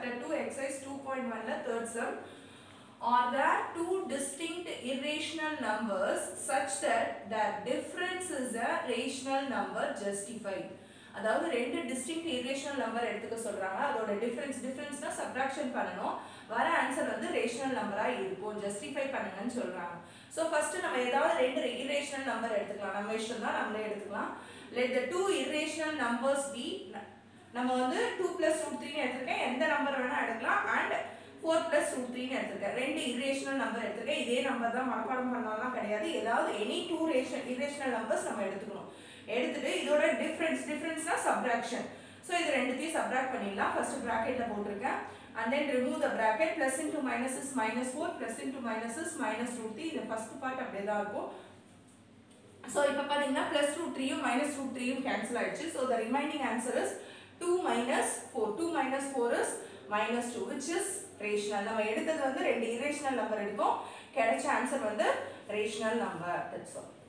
chapter 2 exercise 2.1 third sum are there two distinct irrational numbers such that their difference is a rational number justified அதாவது ரெண்டு distinct irrational number எடுத்துக்க சொல்றாங்க அதோட difference டிஃபரன்ஸ்னா subtraction பண்ணணும் வர answer வந்து rational நம்பரா இருக்கும் ஜஸ்டிஃபை பண்ணுங்கன்னு சொல்றாங்க ஸோ ஃபர்ஸ்ட் நம்ம ஏதாவது ரெண்டு irrational நம்பர் எடுத்துக்கலாம் நம்ம இஷ்டம் தான் நம்மளே எடுத்துக்கலாம் let the two irrational numbers be நம்ம வந்து டூ பிளஸ் ரூட் த்ரீன்னு எடுத்திருக்கேன் எந்த நம்பர் வேணா எடுக்கலாம் அண்ட் ஃபோர் பிளஸ் ரூட் த்ரீன்னு எடுத்திருக்கேன் ரெண்டு இரேஷனல் நம்பர் எடுத்திருக்கேன் இதே நம்பர் தான் மனப்பாடம் பண்ணலாம் கிடையாது ஏதாவது any two ration irrational numbers நம்ம எடுத்துக்கணும் எடுத்துட்டு இதோட டிஃப்ரென்ஸ் டிஃப்ரென்ஸ்னா சப்ராக்ஷன் ஸோ இது ரெண்டுத்தையும் சப்ராக்ட் பண்ணிடலாம் ஃபர்ஸ்ட் ப்ராக்கெட்டில் போட்டிருக்கேன் and then remove the bracket plus into minus is minus four plus into minus is minus root three இது ஃபர்ஸ்ட் பார்ட் அப்படியே தான் இருக்கும் ஸோ இப்போ பார்த்தீங்கன்னா ப்ளஸ் ரூட் த்ரீயும் மைனஸ் ரூட் த்ரீயும் கேன்சல் ஆயிடுச்சு so the remaining answer is two minus four two minus four is minus two which is rational நம்ம எடுத்தது வந்து ரெண்டு இரேஷனல் நம்பர் எடுத்தோம் கிடைச்ச ஆன்சர் வந்து ரேஷனல் நம்பர் தட்ஸ் ஆல்